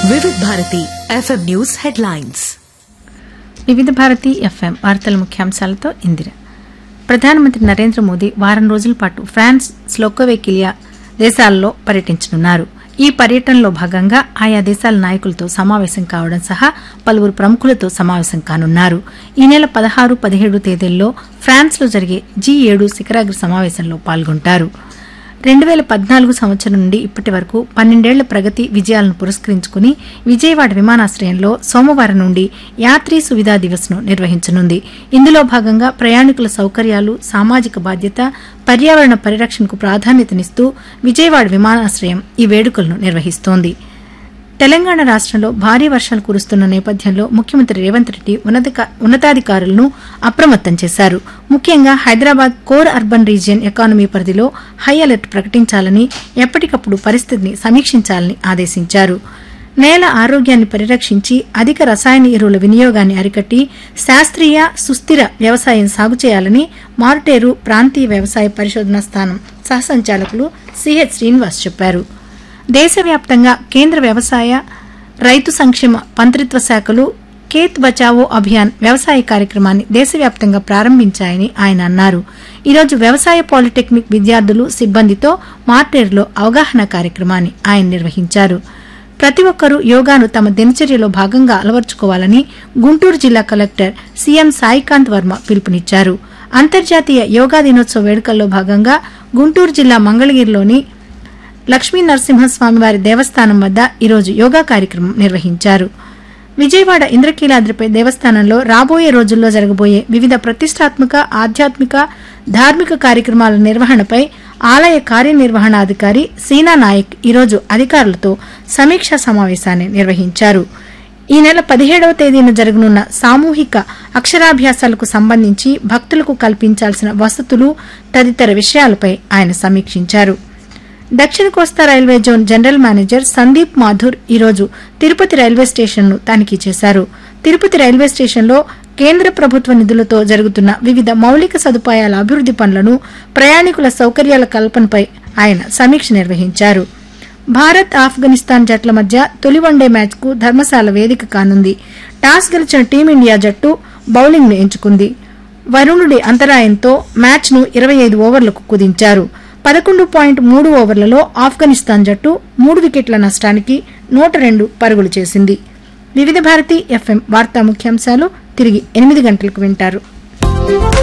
వివిధ Bharati FM news headlines వివిధ Bharati FM వార్తల ముఖ్యాంశాలతో ఇందిర ప్రధానమంత్రి నరేంద్ర మోదీ వారం రోజుల పాటు ఫ్రాన్స్ స్లోకోవేకిలియా దేశాల్లో పర్యటించనున్నారు ఈ పర్యటనలో భాగంగా ఆయా దేశాల నాయకులతో సమావేశం కావడం సహా పలువురు ప్రముఖులతో సమావేశం కానున్నారు ఈ నెల పదహారు పదిహేడు తేదీల్లో ఫ్రాన్స్లో జరిగే జీ ఏడు శిఖరాగ్ర సమావేశంలో పాల్గొంటారు రెండు వేల పద్నాలుగు సంవత్సరం నుండి ఇప్పటి వరకు పన్నెండేళ్ల ప్రగతి విజయాలను పురస్కరించుకుని విజయవాడ విమానాశ్రయంలో సోమవారం నుండి యాత్రీ సువిధా దివస్ ను నిర్వహించనుంది ఇందులో భాగంగా ప్రయాణికుల సౌకర్యాలు సామాజిక బాధ్యత పర్యావరణ పరిరక్షణకు ప్రాధాన్యతనిస్తూ విజయవాడ విమానాశ్రయం ఈ వేడుకలను నిర్వహిస్తోంది తెలంగాణ రాష్ట్రంలో భారీ వర్షాలు కురుస్తున్న నేపథ్యంలో ముఖ్యమంత్రి రేవంత్ రెడ్డి ఉన్నధిక- ఉన్నతాధికారులను అప్రమత్తం చేశారు ముఖ్యంగా Hyderabad core urban region economy పరిధిలో హై అలర్ట్ ప్రకటించాలని ఎప్పటికప్పుడు పరిస్థితిని సమీక్షించాలని ఆదేశించారు నేల ఆరోగ్యాన్ని పరిరక్షించి అధిక రసాయన ఎరువుల వినియోగాన్ని అరికట్టి శాస్త్రీయ సుస్థిర వ్యవసాయం సాగు చేయాలని మారుటేరు ప్రాంతీయ వ్యవసాయ పరిశోధనా స్థానం సహసంచాలకులు సిహెచ్ శ్రీనివాస్ చెప్పారు దేశవ్యాప్తంగా కేంద్ర వ్యవసాయ రైతు సంక్షేమ మంత్రిత్వ శాఖలు ఖేత్ బచావో అభియాన్ వ్యవసాయ కార్యక్రమాన్ని దేశవ్యాప్తంగా ప్రారంభించాయని ఆయన అన్నారు ఈరోజు వ్యవసాయ పాలిటెక్నిక్ విద్యార్థులు సిబ్బందితో మార్టేరులో అవగాహన కార్యక్రమాన్ని ఆయన నిర్వహించారు ప్రతి ఒక్కరూ యోగాను తమ దినచర్యలో భాగంగా అలవర్చుకోవాలని గుంటూరు జిల్లా కలెక్టర్ సీఎం సాయికాంత్ వర్మ పిలుపునిచ్చారు అంతర్జాతీయ యోగా దినోత్సవ వేడుకల్లో భాగంగా గుంటూరు జిల్లా మంగళగిరిలోని లక్ష్మీ నరసింహస్వామి వారి దేవస్థానం వద్ద ఈరోజు యోగా కార్యక్రమం నిర్వహించారు విజయవాడ ఇంద్రకీలాద్రిపై దేవస్థానంలో రాబోయే రోజుల్లో జరగబోయే వివిధ ప్రతిష్టాత్మక ఆధ్యాత్మిక ధార్మిక కార్యక్రమాల నిర్వహణపై ఆలయ కార్యనిర్వహణాధికారి సీనా నాయక్ ఈరోజు అధికారులతో సమీక్షా సమావేశాన్ని నిర్వహించారు ఈ నెల పదిహేడవ తేదీన జరగనున్న సామూహిక అక్షరాభ్యాసాలకు సంబంధించి భక్తులకు కల్పించాల్సిన వసతులు తదితర విషయాలపై ఆయన సమీక్షించారు దక్షిణ కోస్తా railway zone general manager Sandeep Mathur ఈరోజు తిరుపతి రైల్వే స్టేషన్ను తనిఖీ చేశారు తిరుపతి రైల్వే స్టేషన్లో కేంద్ర ప్రభుత్వ నిధులతో జరుగుతున్న వివిధ మౌలిక సదుపాయాల అభివృద్ది పనులను ప్రయాణికుల సౌకర్యాల కల్పనపై ఆయన సమీక్ష నిర్వహించారు భారత్ ఆఫ్ఘనిస్తాన్ జట్ల మధ్య తొలి వన్డే మ్యాచ్కు ధర్మశాల వేదిక కానుంది టాస్ గెలిచిన టీమిండియా జట్టు బౌలింగ్ను ఎంచుకుంది వరుణుడి అంతరాయంతో మ్యాచ్ను ఇరవై ఐదు ఓవర్లకు కుదించారు పదకొండు పాయింట్ మూడు ఓవర్లలో ఆఫ్ఘనిస్తాన్ జట్టు మూడు వికెట్ల నష్టానికి నూట రెండు పరుగులు చేసింది వివిధ భారతి ఎఫ్ఎం వార్తా ముఖ్యాంశాలు తిరిగి ఎనిమిది గంటలకు వింటారు